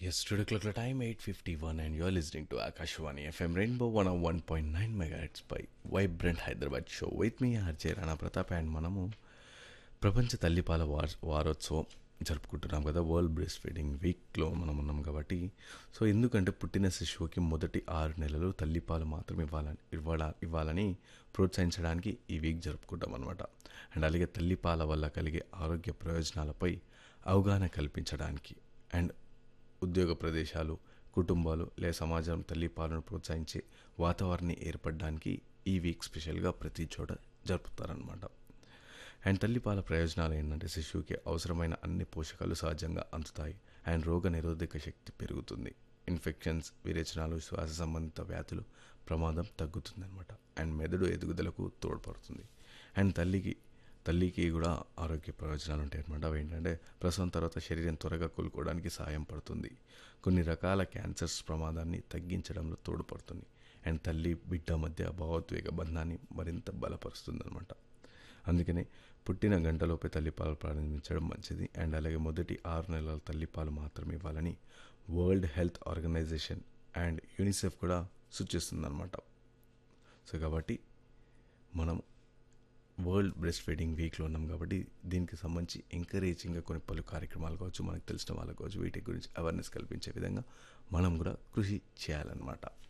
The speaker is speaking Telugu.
Yes, today clock time 8:51 and you're listening to Akashwani FM Rainbow 101.9 megahertz by Vibrant Hyderabad show with me RJ Rana Pratap and మనము ప్రపంచ తల్లిపాల వార్ వారోత్సవం జరుపుకుంటున్నాం కదా వరల్డ్ బ్రెస్ట్ ఫీడింగ్ వీక్లో మనం ఉన్నాం కాబట్టి సో ఎందుకంటే పుట్టిన శిశువుకి మొదటి ఆరు నెలలు తల్లిపాలు మాత్రం ఇవ్వాలని ఇవ్వాల ఇవ్వాలని ప్రోత్సహించడానికి ఈ వీక్ జరుపుకుంటాం అనమాట అండ్ అలాగే తల్లిపాల వల్ల కలిగే ఆరోగ్య ప్రయోజనాలపై అవగాహన కల్పించడానికి అండ్ ఉద్యోగ ప్రదేశాలు కుటుంబాలు లేదా సమాజం తల్లిపాలను ప్రోత్సహించే వాతావరణాన్ని ఏర్పడడానికి ఈ వీక్ స్పెషల్గా ప్రతి చోట జరుపుతారనమాట అండ్ తల్లిపాల ప్రయోజనాలు ఏంటంటే శిశువుకి అవసరమైన అన్ని పోషకాలు సహజంగా అందుతాయి అండ్ రోగ నిరోధక శక్తి పెరుగుతుంది ఇన్ఫెక్షన్స్ విరేచనాలు శ్వాస సంబంధిత వ్యాధులు ప్రమాదం తగ్గుతుందన్నమాట అండ్ మెదడు ఎదుగుదలకు తోడ్పడుతుంది అండ్ తల్లికి తల్లికి కూడా ఆరోగ్య ప్రయోజనాలు ఉంటాయి అనమాట అవి ఏంటంటే ప్రసవం తర్వాత శరీరం త్వరగా కోలుకోవడానికి సహాయం పడుతుంది కొన్ని రకాల క్యాన్సర్స్ ప్రమాదాన్ని తగ్గించడంలో తోడ్పడుతుంది అండ్ తల్లి బిడ్డ మధ్య భావోద్వేగ బంధాన్ని మరింత బలపరుస్తుంది అనమాట అందుకనే పుట్టిన గంటలోపే తల్లిపాలు ప్రారంభించడం మంచిది అండ్ అలాగే మొదటి ఆరు నెలల తల్లిపాలు మాత్రమే ఇవ్వాలని world health organisation and UNICEF కూడా సూచిస్తుంది అనమాట సో కాబట్టి మనం వరల్డ్ బ్రెస్ట్ ఫీడింగ్ వీక్లో ఉన్నాం కాబట్టి దీనికి సంబంధించి ఎంకరేజింగ్గా కొన్ని పలు కార్యక్రమాలు కావచ్చు మనకు తెలిసిన వాళ్ళకు కావచ్చు వీటి గురించి అవేర్నెస్ కల్పించే విధంగా మనం కూడా కృషి చేయాలన్నమాట